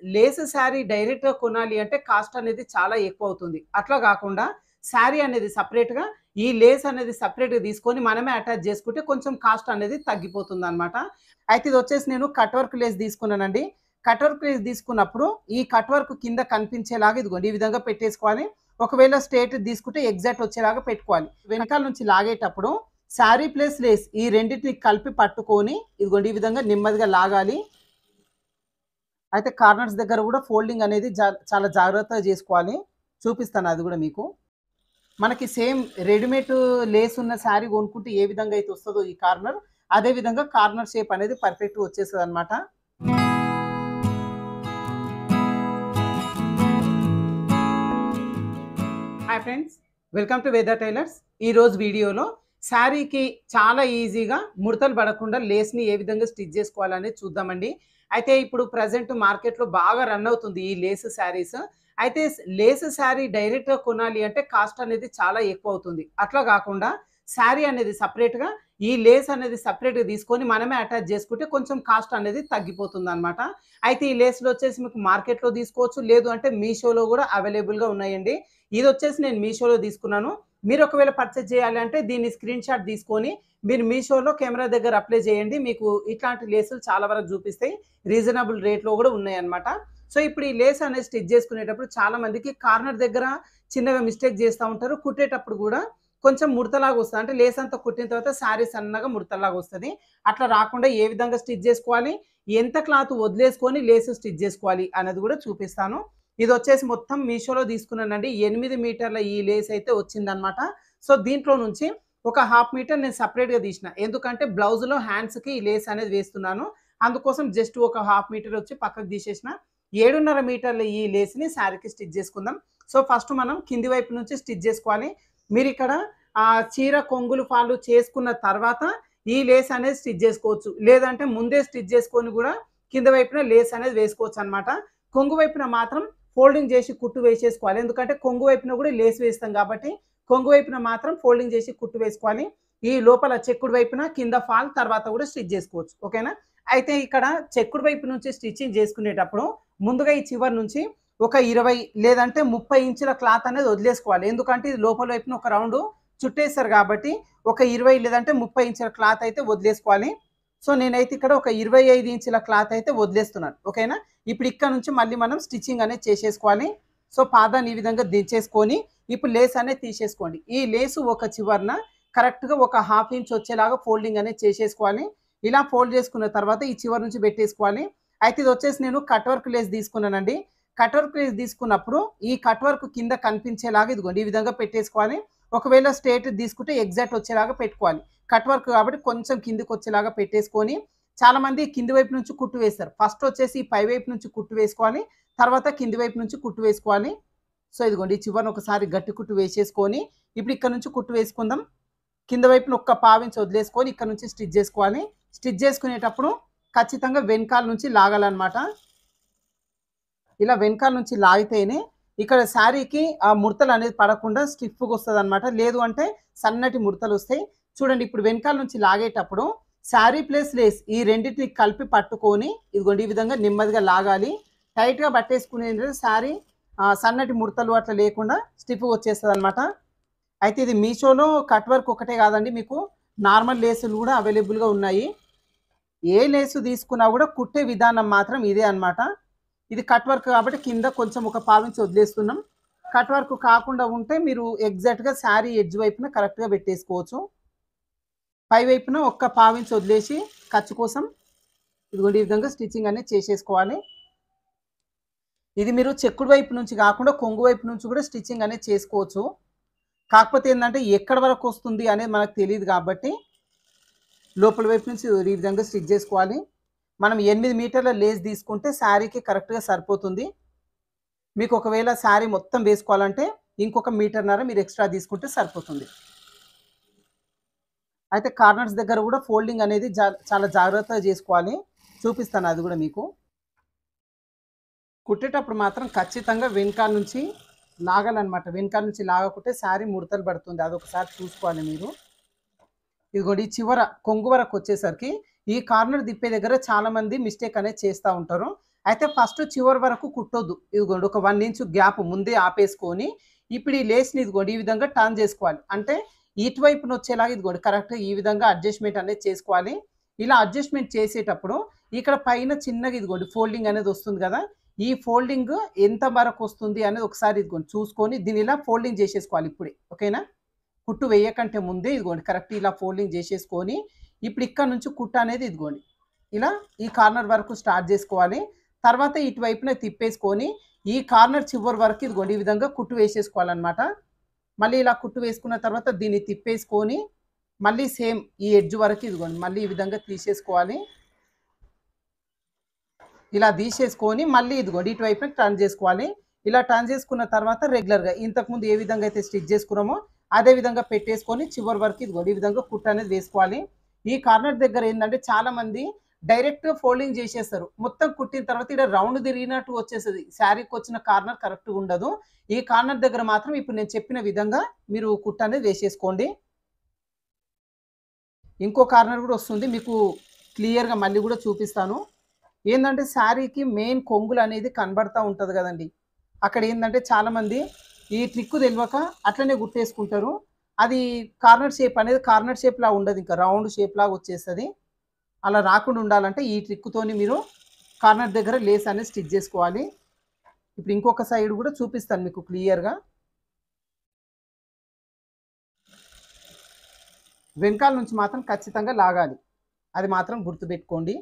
Lay's sari డైరెక్ట్‌గా కొనాలి అంటే కాస్ట్ అనేది చాలా ఎక్కువ అవుతుంది. అట్లా గాకుండా శారీ అనేది సెపరేట్‌గా ఈ లేస్ అనేది సెపరేట్‌గా తీసుకొని మనమే అటాచ్ చేసుకుంటే కొంచెం కాస్ట్ అనేది తగ్గిపోతుందనమాట. అయితే ఇదొచ్చేసి నేను కట్ వర్క్ లేస్ తీసుకున్నానండి. కట్ వర్క్ లేస్ తీసుకున్నప్పుడు ఈ కట్ వర్క్ కింద కనిపించేలాగా ఇదిగోండి ఈ విధంగా పెట్టేసుకోవాలి. ఒకవేళ స్ట్రెయిట్ తీసుకుంటే ఎగ్జాక్ట్ వచ్చేలాగా పెట్టుకోవాలి. వెనకాల నుంచి లాగేటప్పుడు శారీ ప్లస్ లేస్ ఈ రెండిటిని కలిపి పట్టుకొని ఇదిగోండి ఈ విధంగా నెమ్మదిగా లాగాలి. అయితే కార్నర్స్ దగ్గర కూడా ఫోల్డింగ్ అనేది జా చాలా జాగ్రత్తగా చేసుకోవాలి. చూపిస్తాను అది కూడా మీకు. మనకి సేమ్ రెడీమేడ్ లేస్ ఉన్న శారీ కొనుక్కుంటే ఏ విధంగా అయితే వస్తదో ఈ కార్నర్, అదే విధంగా కార్నర్ షేప్ అనేది పర్ఫెక్ట్‌గా వచ్చేస్తదనమాట. Hi friends. Welcome to Veda tailors. ఈరోజు వీడియోలో శారీకి చాలా ఈజీగా ముడతలు పడకుండా లేస్‌ని ఏ విధంగా స్టిచ్ చేసుకోవాలనేది చూద్దామండి. అయితే ఇప్పుడు ప్రెజెంట్ మార్కెట్‌లో బాగా రన్ అవుతుంది ఈ లేస్ శారీస్. అయితే స్ లేస్ శారీ డైరెక్ట్‌గా కొనాలి అంటే కాస్ట్ అనేది చాలా ఎక్కువ అవుతుంది. అట్లా గాకుండా శారీ అనేది సెపరేట్‌గా ఈ లేస్ అనేది సెపరేట్‌గా తీసుకొని మనమే అటాచ్ చేసుకుంటే కొంచెం కాస్ట్ అనేది తగ్గిపోతుందనమాట. అయితే ఈ లేస్‌లు వచ్చేసి మీకు మార్కెట్‌లో తీసుకోవచ్చు. లేదు అంటే మీషోలో కూడా అవైలబుల్‌గా ఉన్నాయండి. ఇదొచ్చేసి నేను మీషోలో తీసుకున్నాను. మీరు ఒకవేళ పర్చేజ్ చేయాలి అంటే దీన్ని స్క్రీన్ షాట్ తీసుకొని మీరు మీషోలో కెమెరా దగ్గర అప్లై చేయండి. మీకు ఇట్లాంటి లేసులు చాలా వరకు చూపిస్తాయి. రీజనబుల్ రేట్‌లో కూడా ఉన్నాయన్నమాట. సో ఇప్పుడు ఈ లేస్ అనేది స్టిచ్ చేసుకునేటప్పుడు చాలా మందికి కార్నర్ దగ్గర చిన్నగా మిస్టేక్ చేస్తా ఉంటారు. కుట్టేటప్పుడు కూడా కొంచెం ముడతలాగా వస్తది. అంటే లేస్ అంతా కుట్టిన తర్వాత శారీ సన్నగా ముడతలాగా వస్తది. అట్లా రాకుండా ఏ విధంగా స్టిచ్ చేసుకోవాలి, ఎంత క్లాత్ వదిలేసుకొని లేస్ స్టిచ్ చేసుకోవాలి అనేది కూడా చూపిస్తాను. ఇదొచ్చేసి మొత్తం మీషోలో తీసుకున్నానండి. 8 మీటర్ల ఈ లేస్ అయితే వచ్చిందనమాట. సో దీంట్లో నుంచి ఒక హాఫ్ మీటర్ నేను సెపరేట్‌గా తీసిన. ఎందుకంటే బ్లౌజ్‌లో హ్యాండ్స్‌కి ఈ లేస్ అనేది వేస్తున్నాను. అందుకోసం జస్ట్ ఒక హాఫ్ మీటర్ వచ్చి పక్కకు తీసేసిన. 7.5 మీటర్ల ఈ లేస్‌ని శారీకి స్టిచ్ చేసుకుందాం. సో ఫస్ట్ మనం కింది వైపు నుంచి స్టిచ్ చేసుకోవాలి. మీరిక్కడ ఆహ్, చీర కొంగులు ఫాలు చేసుకున్న తర్వాత ఈ లేస్ అనేది స్టిచ్ చేసుకోవచ్చు. లేదంటే ముందే స్టిచ్ చేసుకొని కూడా కింద వైపున లేస్ అనేది వేసుకోవచ్చనమాట. కొంగు వైపున మాత్రం ఫోల్డింగ్ చేసి కుట్టు వేసేసుకోవాలి. ఎందుకంటే కొంగు వైపున కూడా లేస్ వేస్తాం కాబట్టి కొంగు వైపున మాత్రం ఫోల్డింగ్ చేసి కుట్టు వేసుకోవాలి. ఈ లోపల చెక్కుడు వైపున కింద ఫాల్ తర్వాత కూడా స్టిచ్ చేసుకోవచ్చు. ఓకేనా? అయితే ఇక్కడ చెక్కుడు వైపు నుంచి స్టిచ్చింగ్ చేసుకునేటప్పుడు ముందుగా ఈ చివరి నుంచి ఒక 20 లేదంటే 30 ఇంచుల క్లాత్ అనేది వదిలేసుకోవాలి. ఎందుకంటే ఇది లోపల వైపున ఒక రౌండ్ చుట్టేస్తారు కాబట్టి ఒక 20 లేదంటే 30 ఇంచుల క్లాత్ అయితే వదిలేసుకోవాలి. సో నేనైతే ఇక్కడ ఒక 25 ఇంచుల క్లాత్ అయితే వదిలేస్తున్నాను. ఓకేనా? ఇప్పుడు ఇక్కడ నుంచి మళ్ళీ మనం స్టిచ్చింగ్ అనేది చేసేసుకోవాలి. సో పాదాన్ని ఈ విధంగా దించేసుకొని ఇప్పుడు లేస్ అనేది తీసేసుకోండి. ఈ లేస్ ఒక చివరన కరెక్ట్‌గా ఒక హాఫ్ ఇంచ్ వచ్చేలాగా ఫోల్డింగ్ అనేది చేసేసుకోవాలి. ఇలా ఫోల్డ్ చేసుకున్న తర్వాత ఈ చివరి నుంచి పెట్టేసుకోవాలి. అయితే ఇదొచ్చేసి నేను కట్ వర్క్ లేస్ తీసుకున్నానండి. కట్ వర్క్ లేస్ తీసుకున్నప్పుడు ఈ కట్ వర్క్ కింద కనిపించేలాగా ఇదిగోండి ఈ విధంగా పెట్టేసుకోవాలి. ఒకవేళ స్ట్రెయిట్ తీసుకుంటే ఎగ్జాక్ట్ వచ్చేలాగా పెట్టుకోవాలి. కట్ వర్క్ కాబట్టి కొంచెం కిందకి వచ్చేలాగా పెట్టేసుకొని చాలామంది కింది వైపు నుంచి కుట్టు వేస్తారు. ఫస్ట్ వచ్చేసి పై వైపు నుంచి కుట్టు వేసుకోవాలి. తర్వాత కింది వైపు నుంచి కుట్టు వేసుకోవాలి. సో ఇదిగోండి ఈ చివరన ఒకసారి గట్టి కుట్టు వేసేసుకొని ఇప్పుడు ఇక్కడ నుంచి కుట్టు వేసుకుందాం. కింద వైపున ఒక్క పావించి వదిలేసుకొని ఇక్కడ నుంచి స్టిచ్ చేసుకోవాలి. స్టిచ్ చేసుకునేటప్పుడు ఖచ్చితంగా వెనకాల నుంచి లాగాలన్నమాట. ఇలా వెనకాల నుంచి లాగితేనే ఇక్కడ శారీకి ఆ ముడతలు అనేది పడకుండా స్టిఫ్‌గా వస్తదనమాట. లేదు అంటే సన్నటి ముడతలు వస్తాయి. చూడండి ఇప్పుడు వెనకాల నుంచి లాగేటప్పుడు శారీ ప్లస్ లేస్ ఈ రెండిటిని కలిపి పట్టుకొని ఇదిగోండి ఈ విధంగా నెమ్మదిగా లాగాలి. టైట్‌గా పట్టేసుకునేది శారీ ఆహ్, సన్నటి ముడతలు అట్లా లేకుండా స్టిఫ్‌గా వచ్చేస్తదనమాట. అయితే ఇది మీషోలో కట్ వర్క్ ఒకటే కాదండి మీకు నార్మల్ లేసులు కూడా అవైలబుల్‌గా ఉన్నాయి. ఏ లేసు తీసుకున్నా కూడా కుట్టే విధానం మాత్రం ఇదే అన్నమాట. ఇది కట్ వర్క్ కాబట్టి కింద కొంచెం ఒక పావించి వదిలేస్తున్నాం. కట్ వర్క్ కాకుండా ఉంటే మీరు ఎగ్జాక్ట్‌గా శారీ ఎడ్జ్ వైపున కరెక్ట్‌గా పెట్టేసుకోవచ్చు. పై వైపున ఒక్క పావించి వదిలేసి ఖర్చు కోసం ఇదిగోండి ఈ విధంగా స్టిచ్చింగ్ అనేది చేసేసుకోవాలి. ఇది మీరు చెక్కుడు వైపు నుంచి కాకుండా కొంగు వైపు నుంచి కూడా స్టిచ్చింగ్ అనేది చేసుకోవచ్చు. కాకపోతే ఏందంటే ఎక్కడి వరకు వస్తుంది అనేది మనకు తెలీదు కాబట్టి లోపల వైపు నుంచి ఈ విధంగా స్టిచ్ చేసుకోవాలి. మనం 8 మీటర్ల లేస్ తీసుకుంటే శారీకి కరెక్ట్‌గా సరిపోతుంది. మీకు ఒకవేళ శారీ మొత్తం వేసుకోవాలంటే ఇంకొక మీటర్‌న్నర మీరు ఎక్స్‌ట్రా తీసుకుంటే సరిపోతుంది. అయితే కార్నర్స్ దగ్గర కూడా ఫోల్డింగ్ అనేది జా చాలా జాగ్రత్తగా చేసుకోవాలి. చూపిస్తాను అది కూడా మీకు. కుట్టేటప్పుడు మాత్రం ఖచ్చితంగా వెనకాల నుంచి లాగాలన్నమాట. వెనకాల నుంచి లాగకుంటే శారీ ముడతలు పడుతుంది. అదొకసారి చూసుకోవాలి మీరు. ఇదిగోండి ఈ చివర కొంగు వరకు వచ్చేసరికి ఈ కార్నర్ తిప్పే దగ్గర చాలామంది మిస్టేక్ అనేది చేస్తా ఉంటారు. అయితే ఫస్ట్ చివరి వరకు కుట్టొద్దు ఇదిగోండి ఒక వన్ ఇంచ్ గ్యాప్ ముందే ఆపేసుకొని ఇప్పుడు ఈ లేస్ని ఇదిగోండి ఈ విధంగా టర్న్ చేసుకోవాలి అంటే ఇటువైపున వచ్చేలాగా ఇదిగోండి కరెక్ట్ ఈ విధంగా అడ్జస్ట్మెంట్ అనేది చేసుకోవాలి ఇలా అడ్జస్ట్మెంట్ చేసేటప్పుడు ఇక్కడ పైన చిన్నగా ఇదిగోండి ఫోల్డింగ్ అనేది వస్తుంది కదా ఈ ఫోల్డింగ్ ఎంత వరకు వస్తుంది అనేది ఒకసారి ఇదిగోండి చూసుకొని దీని ఇలా ఫోల్డింగ్ చేసేసుకోవాలి ఇప్పుడే ఓకేనా కుట్టు వేయకంటే ముందే ఇదిగోండి కరెక్ట్ ఇలా ఫోల్డింగ్ చేసేసుకొని ఇప్పుడు ఇక్కడ నుంచి కుట్టు అనేది ఇదిగోండి ఇలా ఈ కార్నర్ వరకు స్టార్ట్ చేసుకోవాలి తర్వాత ఇటువైపున తిప్పేసుకొని ఈ కార్నర్ చివరి వరకు ఇదిగోండి ఈ విధంగా కుట్టు వేసేసుకోవాలన్నమాట మళ్ళీ ఇలా కుట్టు వేసుకున్న తర్వాత దీన్ని తిప్పేసుకొని మళ్ళీ సేమ్ ఈ ఎడ్జ్ వరకు ఇదిగోండి మళ్ళీ ఈ విధంగా తీసేసుకోవాలి ఇలా తీసేసుకొని మళ్ళీ ఇదిగోండి ఇటువైపున టర్న్ చేసుకోవాలి ఇలా టర్న్ చేసుకున్న తర్వాత రెగ్యులర్గా ఇంతకుముందు ఏ విధంగా అయితే స్టిచ్ చేసుకున్నామో అదే విధంగా పెట్టేసుకొని చివరి వరకు ఇదిగోండి ఈ విధంగా కుట్టు అనేది వేసుకోవాలి ఈ కార్నర్ దగ్గర ఏంటంటే చాలా మంది డైరెక్ట్ ఫోల్డింగ్ చేసేస్తారు మొత్తం కుట్టిన తర్వాత ఇక్కడ రౌండ్ తిరిగినట్టు వచ్చేస్తుంది శారీకి వచ్చిన కార్నర్ కరెక్ట్గా ఉండదు ఈ కార్నర్ దగ్గర మాత్రం ఇప్పుడు నేను చెప్పిన విధంగా మీరు కుట్టు అనేది వేసేసుకోండి ఇంకో కార్నర్ కూడా వస్తుంది మీకు క్లియర్గా మళ్ళీ కూడా చూపిస్తాను ఏంటంటే శారీకి మెయిన్ కొంగులు అనేది కనబడతా ఉంటుంది కదండి అక్కడ ఏంటంటే చాలామంది ఈ ట్రిక్ తెలియక అట్లనే గుట్టేసుకుంటారు అది కార్నర్ షేప్ అనేది కార్నర్ షేప్ లా ఉండదు ఇంకా రౌండ్ షేప్ లాగా వచ్చేస్తుంది అలా రాకుండా ఉండాలంటే ఈ ట్రిక్తోని మీరు కార్నర్ దగ్గర లేస్ అనేది స్టిచ్ చేసుకోవాలి ఇప్పుడు ఇంకొక సైడ్ కూడా చూపిస్తాను మీకు క్లియర్గా వెనకాల నుంచి మాత్రం ఖచ్చితంగా లాగాలి అది మాత్రం గుర్తుపెట్టుకోండి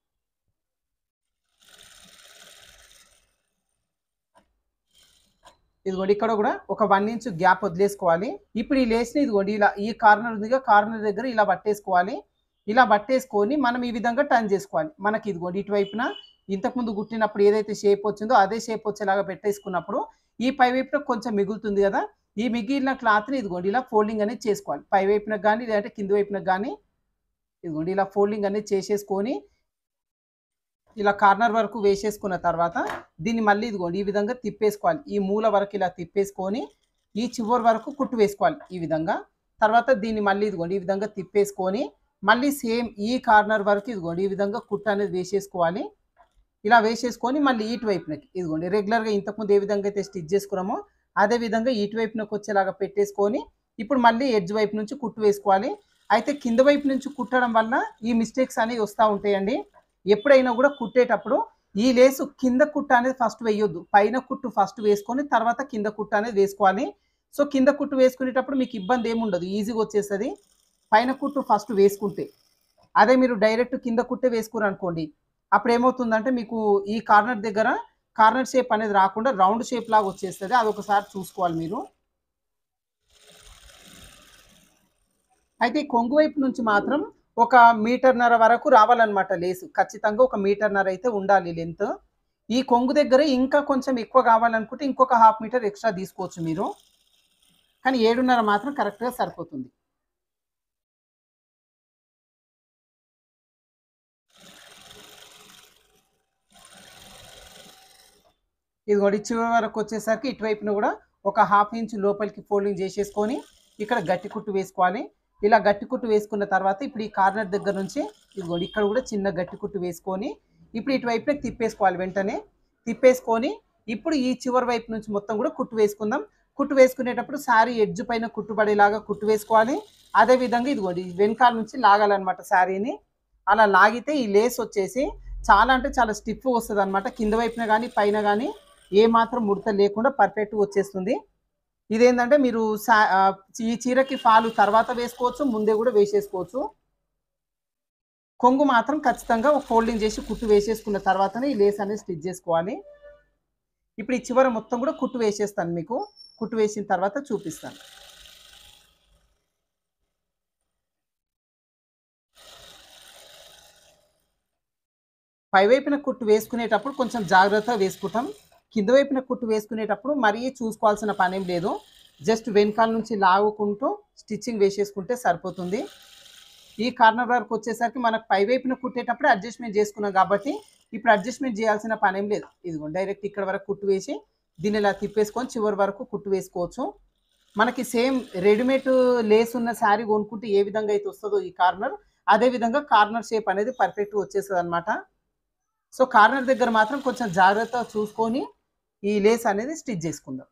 ఇదిగోండి ఇక్కడ కూడా ఒక వన్ ఇంచ్ గ్యాప్ వదిలేసుకోవాలి ఇప్పుడు ఈ లేస్ని ఇదిగోండి ఇలా ఈ కార్నర్ ఉందిగా కార్నర్ దగ్గర ఇలా పట్టేసుకోవాలి ఇలా పట్టేసుకొని మనం ఈ విధంగా టర్న్ చేసుకోవాలి మనకి ఇదిగోండి ఇటువైపున ఇంతకుముందు గుట్టినప్పుడు ఏదైతే షేప్ వచ్చిందో అదే షేప్ వచ్చేలాగా పెట్టేసుకున్నప్పుడు ఈ పై వైపున కొంచెం మిగులుతుంది కదా ఈ మిగిలిన క్లాత్ని ఇదిగోండి ఇలా ఫోల్డింగ్ అనేది చేసుకోవాలి పై వైపున కానీ లేదంటే కింది వైపున కానీ ఇదిగోండి ఇలా ఫోల్డింగ్ అనేది చేసేసుకొని ఇలా కార్నర్ వరకు వేసేసుకున్న తర్వాత దీన్ని మళ్ళీ ఇదిగోండి ఈ విధంగా తిప్పేసుకోవాలి ఈ మూల వరకు ఇలా తిప్పేసుకొని ఈ చివరి వరకు కుట్టు వేసుకోవాలి ఈ విధంగా తర్వాత దీన్ని మళ్ళీ ఇదిగోండి ఈ విధంగా తిప్పేసుకొని మళ్ళీ సేమ్ ఈ కార్నర్ వరకు ఇదిగోండి ఈ విధంగా కుట్టు అనేది వేసేసుకోవాలి ఇలా వేసేసుకొని మళ్ళీ ఇటు వైపునకి ఇదిగోండి రెగ్యులర్గా ఇంతకుముందు ఏ విధంగా అయితే స్టిచ్ చేసుకున్నామో అదే విధంగా ఇటు వైపునకు వచ్చేలాగా పెట్టేసుకొని ఇప్పుడు మళ్ళీ ఎడ్జ్ వైపు నుంచి కుట్టు వేసుకోవాలి అయితే కింద వైపు నుంచి కుట్టడం వల్ల ఈ మిస్టేక్స్ అనేవి వస్తూ ఉంటాయండి ఎప్పుడైనా కూడా కుట్టేటప్పుడు ఈ లేసు కింద కుట్టు అనేది ఫస్ట్ వేయొద్దు పైన కుట్టు ఫస్ట్ వేసుకొని తర్వాత కింద కుట్టు అనేది వేసుకోవాలి సో కింద కుట్టు వేసుకునేటప్పుడు మీకు ఇబ్బంది ఏముండదు ఈజీగా వచ్చేస్తుంది పైన కుట్టు ఫస్ట్ వేసుకుంటే అదే మీరు డైరెక్ట్ కింద కుట్టే వేసుకున్నారు అనుకోండి అప్పుడు ఏమవుతుందంటే మీకు ఈ కార్నర్ దగ్గర కార్నర్ షేప్ అనేది రాకుండా రౌండ్ షేప్ లాగా వచ్చేస్తుంది అది ఒకసారి చూసుకోవాలి మీరు అయితే ఈ కొంగు వైపు నుంచి మాత్రం ఒక మీటర్న్నర వరకు రావాలన్నమాట లేసు ఖచ్చితంగా ఒక మీటర్న్నర అయితే ఉండాలి లెంత్ ఈ కొంగు దగ్గర ఇంకా కొంచెం ఎక్కువ కావాలనుకుంటే ఇంకొక హాఫ్ మీటర్ ఎక్స్ట్రా తీసుకోవచ్చు మీరు కానీ ఏడున్నర మాత్రం కరెక్ట్గా సరిపోతుంది ఇదిగోండి చివరి వరకు వచ్చేసరికి ఇటువైపున కూడా ఒక హాఫ్ ఇంచ్ లోపలికి ఫోల్డింగ్ చేసేసుకొని ఇక్కడ గట్టి కుట్టు వేసుకోవాలి ఇలా గట్టి కుట్టు వేసుకున్న తర్వాత ఇప్పుడు ఈ కార్నర్ దగ్గర నుంచి ఇదిగోండి ఇక్కడ కూడా చిన్న గట్టి కుట్టు వేసుకొని ఇప్పుడు ఇటువైపున తిప్పేసుకోవాలి వెంటనే తిప్పేసుకొని ఇప్పుడు ఈ చివరి వైపు నుంచి మొత్తం కూడా కుట్టు వేసుకుందాం కుట్టు వేసుకునేటప్పుడు శారీ ఎడ్జ్ పైన కుట్టుబడేలాగా కుట్టు వేసుకోవాలి అదే విధంగా ఇదిగోండి వెనకాల నుంచి లాగాలన్నమాట శారీని అలా లాగితే ఈ లేస్ వచ్చేసి చాలా అంటే చాలా స్టిఫ్ వస్తుంది అనమాట కింద వైపున కానీ పైన కానీ ఏ మాత్రం ముడత లేకుండా పర్ఫెక్ట్గా వచ్చేస్తుంది ఇదేంటంటే మీరు సా- ఆ, ఈ చీరకి ఫాలు తర్వాత వేసుకోవచ్చు ముందే కూడా వేసేసుకోవచ్చు కొంగు మాత్రం ఖచ్చితంగా ఒక ఫోల్డింగ్ చేసి కుట్టు వేసేసుకున్న తర్వాతనే ఈ లేస్ అనేది స్టిచ్ చేసుకోవాలి ఇప్పుడు ఈ చివర మొత్తం కూడా కుట్టు వేసేస్తాను మీకు కుట్టు వేసిన తర్వాత చూపిస్తాను పై వైపున కుట్టు వేసుకునేటప్పుడు కొంచెం జాగ్రత్తగా వేసుకుంటాం కింద వైపున కుట్టు వేసుకునేటప్పుడు మరీ చూసుకోవాల్సిన పని ఏం లేదు జస్ట్ వెనకాల నుంచి లాగుకుంటూ స్టిచ్చింగ్ వేసేసుకుంటే సరిపోతుంది ఈ కార్నర్ వరకు వచ్చేసరికి మనకు పై వైపున కుట్టేటప్పుడు అడ్జస్ట్మెంట్ చేసుకున్నాం కాబట్టి ఇప్పుడు అడ్జస్ట్మెంట్ చేయాల్సిన పని ఏం లేదు ఇదిగో డైరెక్ట్ ఇక్కడ వరకు కుట్టు వేసి దీన్ని ఇలా తిప్పేసుకొని చివరి వరకు కుట్టు వేసుకోవచ్చు మనకి సేమ్ రెడీమేడ్ లేస్ ఉన్న శారీ కొనుక్కుంటే ఏ విధంగా అయితే వస్తుందో ఈ కార్నర్ అదే విధంగా కార్నర్ షేప్ అనేది పర్ఫెక్ట్గా వచ్చేస్తుంది అనమాట సో కార్నర్ దగ్గర మాత్రం కొంచెం జాగ్రత్తగా చూసుకొని ఈ లేస్ అనేది స్టిచ్ చేసుకుందాం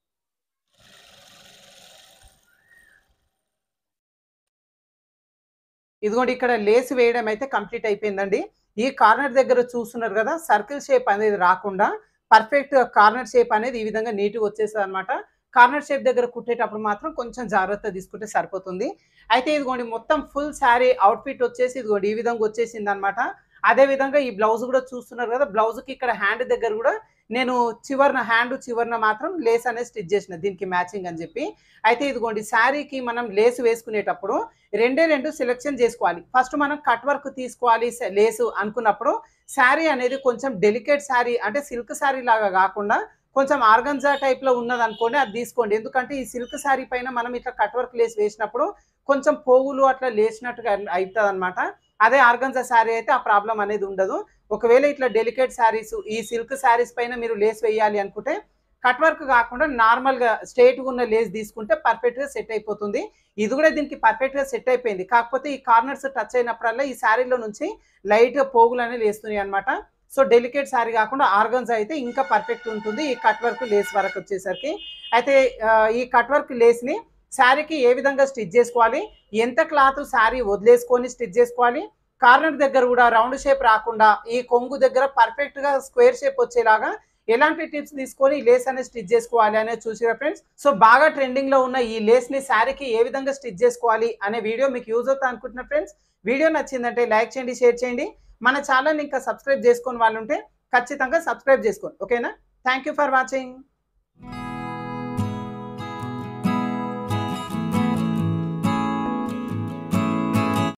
ఇదిగోండి ఇక్కడ లేస్ వేయడం అయితే కంప్లీట్ అయిపోయిందండి ఈ కార్నర్ దగ్గర చూస్తున్నారు కదా సర్కిల్ షేప్ అనేది రాకుండా పర్ఫెక్ట్ కార్నర్ షేప్ అనేది ఈ విధంగా నీట్గా వచ్చేస్తుంది అనమాట కార్నర్ షేప్ దగ్గర కుట్టేటప్పుడు మాత్రం కొంచెం జాగ్రత్త తీసుకుంటే సరిపోతుంది అయితే ఇదిగోండి మొత్తం ఫుల్ శారీ అవుట్ఫిట్ వచ్చేసి ఇదిగోండి ఈ విధంగా వచ్చేసింది అనమాట అదే విధంగా ఈ బ్లౌజ్ కూడా చూస్తున్నారు కదా బ్లౌజ్ కి ఇక్కడ హ్యాండ్ దగ్గర కూడా నేను చివరిన హ్యాండ్ చివరిన మాత్రం లేస్ అనేది స్టిచ్ చేసిన దీనికి మ్యాచింగ్ అని చెప్పి అయితే ఇదిగోండి శారీకి మనం లేస్ వేసుకునేటప్పుడు రెండే రెండు సెలెక్షన్ చేసుకోవాలి ఫస్ట్ మనం కట్ వర్క్ తీసుకోవాలి లేసు అనుకున్నప్పుడు శారీ అనేది కొంచెం డెలికేట్ శారీ అంటే సిల్క్ శారీ లాగా కాకుండా కొంచెం ఆర్గన్జా టైప్ లో ఉన్నది అనుకోండి అది తీసుకోండి ఎందుకంటే ఈ సిల్క్ శారీ పైన మనం ఇట్లా కట్ వర్క్ లేస్ వేసినప్పుడు కొంచెం పోగులు అట్లా లేచినట్టుగా అవుతుంది అనమాట అదే ఆర్గన్జా శారీ అయితే ఆ ప్రాబ్లం అనేది ఉండదు ఒకవేళ ఇట్లా డెలికేట్ శారీస్ ఈ సిల్క్ శారీస్ పైన మీరు లేస్ వేయాలి అనుకుంటే కట్ వర్క్ కాకుండా నార్మల్ గా స్ట్రైట్ ఉన్న లేస్ తీసుకుంటే పర్ఫెక్ట్ గా సెట్ అయిపోతుంది ఇది కూడా దీనికి పర్ఫెక్ట్ గా సెట్ అయిపోయింది కాకపోతే ఈ కార్నర్స్ టచ్ అయినప్పుడల్లా ఈ శారీలో నుంచి లైట్ గా పోగులు అనేవి వేస్తున్నాయి అనమాట సో డెలికేట్ శారీ కాకుండా ఆర్గన్స్ అయితే ఇంకా పర్ఫెక్ట్ ఉంటుంది ఈ కట్ వర్క్ లేస్ వరకు వచ్చేసరికి అయితే ఆ, ఈ కట్ వర్క్ లేస్ ని శారీకి ఏ విధంగా స్టిచ్ చేసుకోవాలి ఎంత క్లాత్ శారీ వదిలేసుకొని స్టిచ్ చేసుకోవాలి కార్నర్ దగ్గర కూడా రౌండ్ షేప్ రాకుండా ఈ కొంగు దగ్గర పర్ఫెక్ట్ గా స్క్వేర్ షేప్ వచ్చేలాగా ఎలాంటి టిప్స్ తీసుకొని ఈ లేస్ అనేది స్టిచ్ చేసుకోవాలి అనేది చూసిరా ఫ్రెండ్స్ సో బాగా ట్రెండింగ్ లో ఉన్న ఈ లేస్ ని శారీకి ఏ విధంగా స్టిచ్ చేసుకోవాలి అనే వీడియో మీకు యూజ్ అవుతా అనుకుంటున్నా ఫ్రెండ్స్ వీడియో నచ్చిందంటే లైక్ చేయండి షేర్ చేయండి మన ఛానల్ ఇంకా సబ్స్క్రైబ్ చేసుకొని వాళ్ళు ఉంటే ఖచ్చితంగా సబ్స్క్రైబ్ చేసుకోండి ఓకేనా థ్యాంక్ యూ ఫర్ వాచింగ్